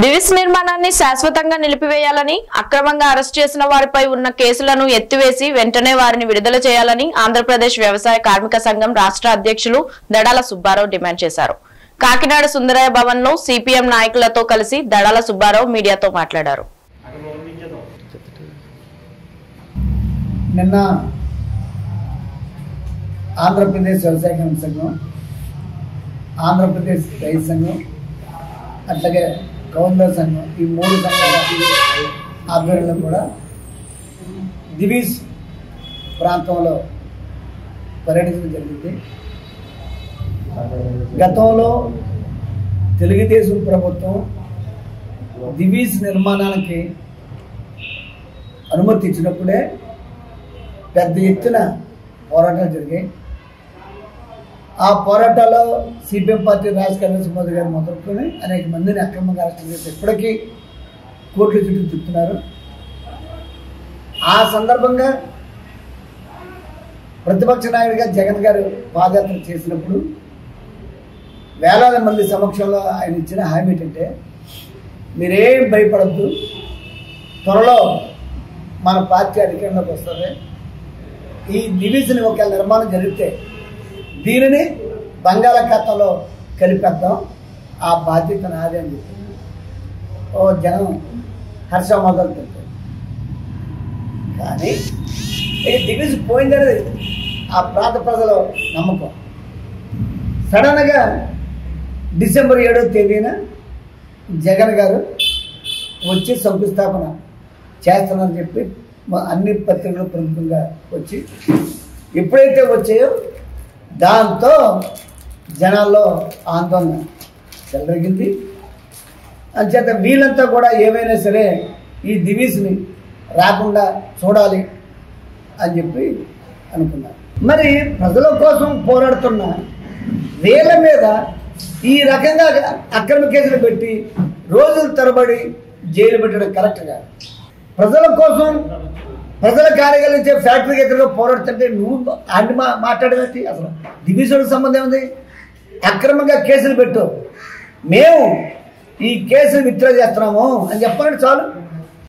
దివిస్ నిర్మాణాన్ని శాశ్వతంగా నిలిపివేయాలని అక్రమంగా అరెస్ట్ చేసిన వారిపై ఉన్న కేసులను ఎత్తివేసి వెంటనే వారిని విడుదల చేయాలని ఆంధ్రప్రదేశ్ వ్యవసాయ కార్మిక సంఘం రాష్ట్ర అధ్యక్షులు దడాల సుబ్బారావు డిమాండ్ చేశారు కాకినాడ సుందరయ్య భవన్ లో సిపిఎం నాయకులతో కలిసి దడాల సుబ్బారావు మీడియాతో మాట్లాడారు నిన్న ఆంధ్రప్రదేశ్ వ్యవసాయ కార్మిక సంఘం ఆంధ్రప్రదేశ్ రైతు సంఘం అట్లాగే గవర్నర్ సంఘం ఈ మూడు సంఘాల ఆధ్వర్యంలో కూడా దివీస్ ప్రాంతంలో పర్యటించడం జరిగింది గతంలో తెలుగుదేశం ప్రభుత్వం దివీస్ నిర్మాణానికి అనుమతి ఇచ్చినప్పుడే పెద్ద ఎత్తున పోరాటాలు జరిగాయి ఆ పోరాటాల్లో సిపిఎం పార్టీ రాజకీయ నరసింహరావు గారు మొదలుకొని అనేక మందిని అక్రమంగా అరెస్ట్ చేసి ఇప్పటికీ కోర్టుల చుట్టూ తిప్పుతున్నారు ఆ సందర్భంగా ప్రతిపక్ష నాయకుడిగా జగన్ గారు పాదయాత్ర చేసినప్పుడు వేలాది మంది సమక్షంలో ఆయన ఇచ్చిన హామీ ఏంటంటే మీరేం భయపడద్దు త్వరలో మన పార్టీ అధికారంలోకి వస్తుంది ఈ డివిజన్ ఒక నిర్మాణం జరిగితే దీనిని బంగాళాఖాతంలో కలిపేద్దాం ఆ బాధ్యత నాదే అని చెప్పి ఓ జనం హర్ష మొదలు కానీ ఈ డివిజన్ పోయిందనేది ఆ ప్రాంత ప్రజల నమ్మకం సడన్గా డిసెంబర్ ఏడో తేదీన జగన్ గారు వచ్చి శంకుస్థాపన చేస్తానని చెప్పి మా- అన్ని పత్రికలు ప్రముఖంగా వచ్చి ఎప్పుడైతే వచ్చాయో దాంతో జనాల్లో ఆందోళన చెలరగింది అంచేత వీళ్ళంతా కూడా ఏమైనా సరే ఈ దివీస్ని రాకుండా చూడాలి అని చెప్పి అనుకున్నారు మరి ప్రజల కోసం పోరాడుతున్న వీళ్ళ మీద ఈ రకంగా అక్రమ కేసులు పెట్టి రోజుల తరబడి జైలు పెట్టడం కరెక్ట్ కాదు ప్రజల కోసం ప్రజల కార్యాలయం ఇచ్చే ఫ్యాక్టరీకి ఎదురుగా పోరాడుతుంటే నువ్వు అంటే మా మాట్లాడేది అసలు డివిజన్కి సంబంధం ఉంది అక్రమంగా కేసులు పెట్టు మేము ఈ కేసులు విత్డ్రా చేస్తున్నాము అని చెప్పాలంటే చాలు